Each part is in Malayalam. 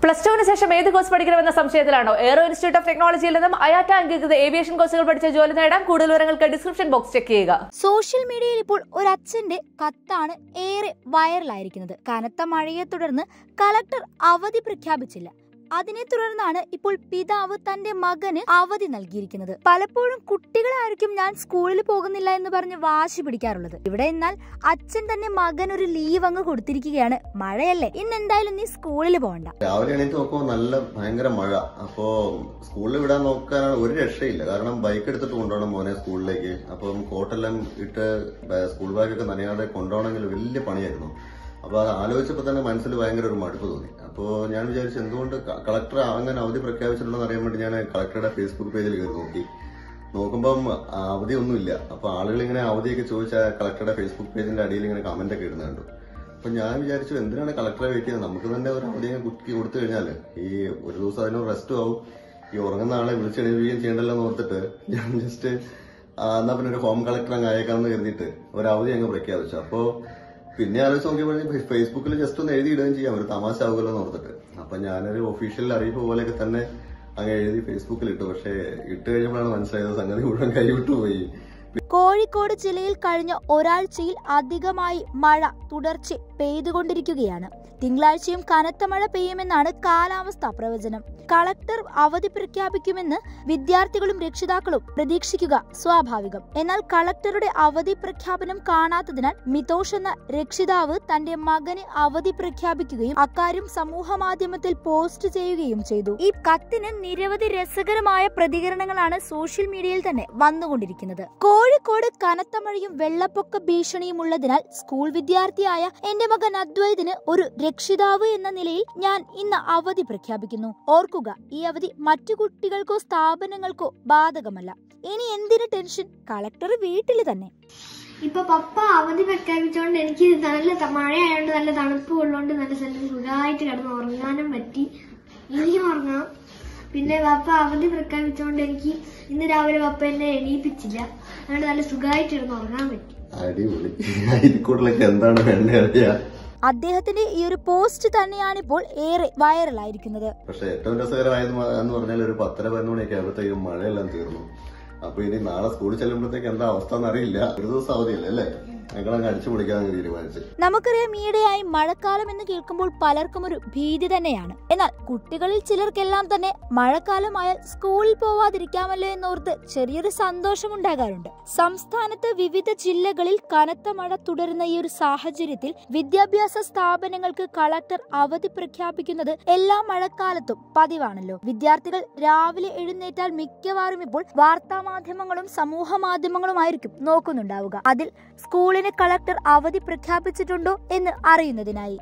പ്ലസ് ടുവിന് ശേഷം ഏത് കോഴ്സ് പഠിക്കണമെന്ന സംശയത്തിലാണോ എയറോ ഇൻസ്റ്റിറ്റ്യൂട്ട് ഓഫ് ടെക്നോളജിയിൽ നിന്നും അയാറ്റ അംഗീകൃത ഏവിയേഷൻ കോഴ്സുകൾ പഠിച്ച ജോലി നേടാൻ കൂടുതൽ വിവരങ്ങൾക്ക് ഡിസ്ക്രിപ്ഷൻ ബോക്സ് ചെക്ക് ചെയ്യുക സോഷ്യൽ മീഡിയയിൽ ഇപ്പോൾ ഒരു അച്ഛന്റെ കത്താണ് ഏറെ വൈറലായിരിക്കുന്നത് കനത്ത മഴയെ തുടർന്ന് കളക്ടർ അവധി പ്രഖ്യാപിച്ചില്ല അതിനെ തുടർന്നാണ് ഇപ്പോൾ പിതാവ് തന്റെ മകന് അവധി നൽകിയിരിക്കുന്നത് പലപ്പോഴും കുട്ടികളായിരിക്കും ഞാൻ സ്കൂളിൽ പോകുന്നില്ല എന്ന് പറഞ്ഞ് വാശി പിടിക്കാറുള്ളത് ഇവിടെ എന്നാൽ അച്ഛൻ തന്നെ മകൻ ഒരു ലീവ് അങ്ങ് കൊടുത്തിരിക്കുകയാണ് മഴയല്ലേ ഇന്ന് എന്തായാലും നീ സ്കൂളിൽ പോകണ്ട രാവിലെ എണീറ്റ് നോക്കുമ്പോൾ നല്ല ഭയങ്കര മഴ അപ്പോ സ്കൂളിൽ വിടാൻ നോക്കാനാണ് ഒരു രക്ഷയില്ല കാരണം ബൈക്ക് എടുത്തിട്ട് കൊണ്ടുപോകണം മോനെ സ്കൂളിലേക്ക് അപ്പം കോട്ടെല്ലാം ഇട്ട് ബ- സ്കൂൾ ബാഗൊക്കെ നനയാതെ കൊണ്ടുപോകണമെങ്കിൽ വലിയ പണിയായിരുന്നു അപ്പൊ അത് ആലോചിച്ചപ്പോൾ തന്നെ മനസ്സിൽ ഭയങ്കര ഒരു മടുപ്പ് തോന്നി അപ്പോൾ ഞാൻ വിചാരിച്ചു എന്തുകൊണ്ട് ക- കളക്ടർ അങ്ങനെ അവധി പ്രഖ്യാപിച്ചിട്ടുണ്ടെന്ന് അറിയാൻ വേണ്ടി ഞാൻ കളക്ടറുടെ ഫേസ്ബുക്ക് പേജിൽ കയറി നോക്കി നോക്കുമ്പം ആ, അവധിയൊന്നുമില്ല അപ്പൊ ആളുകൾ ഇങ്ങനെ അവധിയൊക്കെ ചോദിച്ച കളക്ടറുടെ ഫേസ്ബുക്ക് പേജിന്റെ അടിയിൽ ഇങ്ങനെ കമന്റ് ഒക്കെ ഇടുന്നുണ്ട് അപ്പൊ ഞാൻ വിചാരിച്ചു എന്തിനാണ് കളക്ടറെ വെയിറ്റ് ചെയ്യുന്നത് നമുക്ക് തന്നെ ഒരു അവധിയെ കുട്ടി കൊടുത്തു കഴിഞ്ഞാൽ ഈ ഒരു ദിവസം അതിന് റെസ്റ്റും ആവും ഈ ഉറങ്ങുന്ന ആളെ വിളിച്ചെഴുതുകയും ചെയ്യണ്ടല്ലോ എന്ന് ഓർത്തിട്ട് ഞാൻ ജസ്റ്റ് എന്നാ പിന്നെ ഒരു ഹോം കളക്ടർ അങ്ങ് അയക്കാമെന്ന് കരുതിയിട്ട് ഒരു അവധി അങ്ങ് പ്രഖ്യാപിച്ചു അപ്പോ പിന്നെ ആലോചിച്ച് നോക്കിയപ്പോഴേ ഫേസ്ബുക്കിൽ ജസ്റ്റ് ഒന്ന് എഴുതി ഇടുകയും ചെയ്യാം ഒരു തമാശ ആവുമല്ലോ എന്ന് ഓർത്തിട്ട് അപ്പൊ ഞാനൊരു ഒഫീഷ്യൽ അറിയിപ്പ് പോലെയൊക്കെ തന്നെ അങ്ങ് എഴുതി ഫേസ്ബുക്കിൽ ഇട്ടു പക്ഷേ ഇട്ട് കഴിഞ്ഞപ്പോഴാണ് മനസ്സിലായത് സംഗതി മുഴുവൻ കൈവിട്ടു പോയി കോഴിക്കോട് ജില്ലയിൽ കഴിഞ്ഞ ഒരാഴ്ചയിൽ അധികമായി മഴ തുടർച്ച പെയ്തുകൊണ്ടിരിക്കുകയാണ് തിങ്കളാഴ്ചയും കനത്ത മഴ പെയ്യുമെന്നാണ് കാലാവസ്ഥാ പ്രവചനം കളക്ടർ അവധി പ്രഖ്യാപിക്കുമെന്ന് വിദ്യാർത്ഥികളും രക്ഷിതാക്കളും പ്രതീക്ഷിക്കുക സ്വാഭാവികം എന്നാൽ കളക്ടറുടെ അവധി പ്രഖ്യാപനം കാണാത്തതിനാൽ മിതോഷ് എന്ന രക്ഷിതാവ് തന്റെ മകന് അവധി പ്രഖ്യാപിക്കുകയും അക്കാര്യം സമൂഹ മാധ്യമത്തിൽ പോസ്റ്റ് ചെയ്യുകയും ചെയ്തു ഈ കത്തിന് നിരവധി രസകരമായ പ്രതികരണങ്ങളാണ് സോഷ്യൽ മീഡിയയിൽ തന്നെ വന്നുകൊണ്ടിരിക്കുന്നത് കോഴിക്കോട് കനത്ത മഴയും വെള്ളപ്പൊക്ക ഭീഷണിയും ഉള്ളതിനാൽ സ്കൂൾ വിദ്യാർത്ഥിയായ എന്റെ മകൻ അദ്വൈതിന് ഒരു രക്ഷിതാവ് എന്ന നിലയിൽ ഞാൻ ഇന്ന് അവധി പ്രഖ്യാപിക്കുന്നു ഓർക്കുക ഈ അവധി മറ്റു കുട്ടികൾക്കോ സ്ഥാപനങ്ങൾക്കോ ബാധകമല്ല ഇനി എന്തിന് ടെൻഷൻ കളക്ടർ വീട്ടിൽ തന്നെ ഇപ്പൊ പപ്പ അവധി പ്രഖ്യാപിച്ചോണ്ട് എനിക്ക് നല്ല ത- മഴയായോണ്ട് നല്ല തണുപ്പ് ഉള്ളോണ്ട് നല്ല സ്ഥലത്ത് സുഖമായിട്ട് കിടന്ന് ഉറങ്ങാനും പറ്റി ഇനിയും ഉറങ്ങാം പിന്നെ പപ്പ അവധി പ്രഖ്യാപിച്ചോണ്ട് എനിക്ക് ഇന്ന് രാവിലെ പപ്പ എന്നെ എണീപ്പിച്ചില്ല അതുകൊണ്ട് നല്ല സുഖമായിട്ട് കിടന്ന് ഉറങ്ങാൻ പറ്റി അടിപൊളി അരിക്കൂട്ടിലൊക്കെ എന്താണ് വേണ്ട അറിയാ അദ്ദേഹത്തിന്റെ ഈ ഒരു പോസ്റ്റ് തന്നെയാണിപ്പോൾ ഏറെ വൈറലായിരിക്കുന്നത് പക്ഷെ ഏറ്റവും രസകരമായത് മ- എന്ന് പറഞ്ഞാൽ ഒരു പത്തര പതിനൊന്ന് മണിയൊക്കെ ആകുമ്പോഴത്തേക്കും മഴയെല്ലാം തീർന്നു അപ്പൊ ഇനി നാളെ സ്കൂളിൽ ചെല്ലുമ്പോഴത്തേക്ക് എന്താ അവസ്ഥ എന്നറിയില്ല ഒരു ദിവസം അവധിയല്ലേ അല്ലേ ഞങ്ങളങ്ങ് അടിച്ചു പൊളിക്കാന്ന് തീരുമാനിച്ചു നമുക്കറിയാം ഈയിടെയായി മഴക്കാലം എന്ന് കേൾക്കുമ്പോൾ പലർക്കും ഒരു ഭീതി തന്നെയാണ് എന്നാൽ കുട്ടികളിൽ ചിലർക്കെല്ലാം തന്നെ മഴക്കാലമായാൽ സ്കൂളിൽ പോവാതിരിക്കാമല്ലോ എന്നോർത്ത് ചെറിയൊരു സന്തോഷമുണ്ടാകാറുണ്ട് സംസ്ഥാനത്ത് വിവിധ ജില്ലകളിൽ കനത്ത മഴ തുടരുന്ന ഈ ഒരു സാഹചര്യത്തിൽ വിദ്യാഭ്യാസ സ്ഥാപനങ്ങൾക്ക് കളക്ടർ അവധി പ്രഖ്യാപിക്കുന്നത് എല്ലാ മഴക്കാലത്തും പതിവാണല്ലോ വിദ്യാർത്ഥികൾ രാവിലെ എഴുന്നേറ്റാൽ മിക്കവാറും ഇപ്പോൾ വാർത്താ മാധ്യമങ്ങളും സമൂഹ മാധ്യമങ്ങളുമായിരിക്കും നോക്കുന്നുണ്ടാവുക അതിൽ സ്കൂളിന് കളക്ടർ അവധി പ്രഖ്യാപിച്ചിട്ടുണ്ടോ എന്ന് അറിയുന്നതിനായി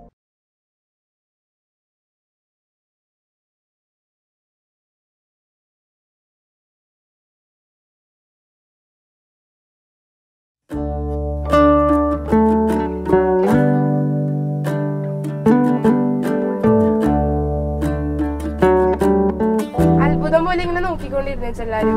അത്ഭുതം പോലെ ഇങ്ങനെ നോക്കിക്കൊണ്ടിരുന്നു എല്ലാരും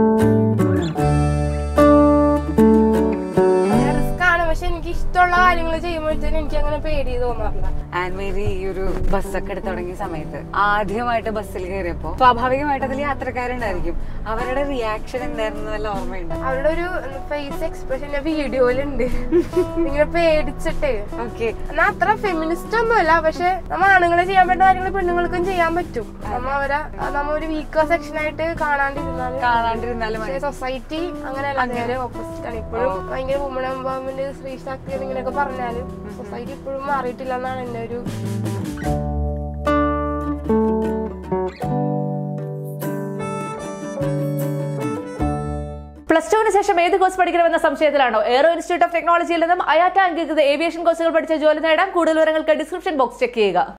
റിസ്ക് ആണ് പക്ഷെ എനിക്ക് ഇഷ്ടമുള്ള കാര്യങ്ങൾ ചെയ്യുമ്പോഴത്തേനും എനിക്ക് അങ്ങനെ പേടി തോന്നാറില്ല ആൻഡ് മേരി ഈ ഒരു ബസ്സൊക്കെ എടുത്ത് തുടങ്ങിയ സമയത്ത് ആദ്യമായിട്ട് ബസ്സിൽ കയറിയപ്പോ സ്വാഭാവികമായിട്ട് അതിൽ യാത്രക്കാരുണ്ടായിരിക്കും അവരുടെ റിയാക്ഷൻ എന്തായിരുന്നു നല്ല ഓർമ്മയുണ്ട് അവരുടെ ഒരു ഫേസ് എക്സ്പ്രഷൻ ഞാൻ വീഡിയോയിലുണ്ട് ഇങ്ങനെ പേടിച്ചിട്ടേ ഓക്കെ എന്നാ അത്ര ഫെമിനിസ്റ്റ് ഒന്നുമല്ല പക്ഷെ നമ്മ ആണുങ്ങളെ ചെയ്യാൻ പറ്റുന്ന കാര്യങ്ങൾ പെണ്ണുങ്ങൾക്കും ചെയ്യാൻ പറ്റും നമ്മ അവരെ നമ്മ ഒരു വീക്കർ സെക്ഷൻ ആയിട്ട് കാണാണ്ടിരുന്നാലും കാണാണ്ടിരുന്നാലും മതി. പക്ഷേ സൊസൈറ്റി അങ്ങനെയല്ല നേരെ ഓപ്പോസിറ്റ് ആണ് ഇപ്പോഴും ഭയങ്കര വുമൺ എംപവർമെന്റ് സ്ത്രീ ശക്തി ഇങ്ങനെയൊക്കെ പറഞ്ഞാലും സൊസൈറ്റി ഇപ്പോഴും മാറിയിട്ടില്ല എന്നാണ് എന്റെ ഒരു പ്ലസ് ടുവിന് ശേഷം ഏത് കോഴ്സ് പഠിക്കണമെന്ന സംശയത്തിലാണോ എയറോ ഇൻസ്റ്റിറ്റ്യൂട്ട് ഓഫ് ടെക്നോളജിയിൽ നിന്നും അയാറ്റ അംഗീകൃത ഏവിയേഷൻ കോഴ്സുകൾ പഠിച്ച ജോലി നേടാൻ കൂടുതൽ വിവരങ്ങൾക്ക് ഡിസ്ക്രിപ്ഷൻ ബോക്സ് ചെക്ക് ചെയ്യുക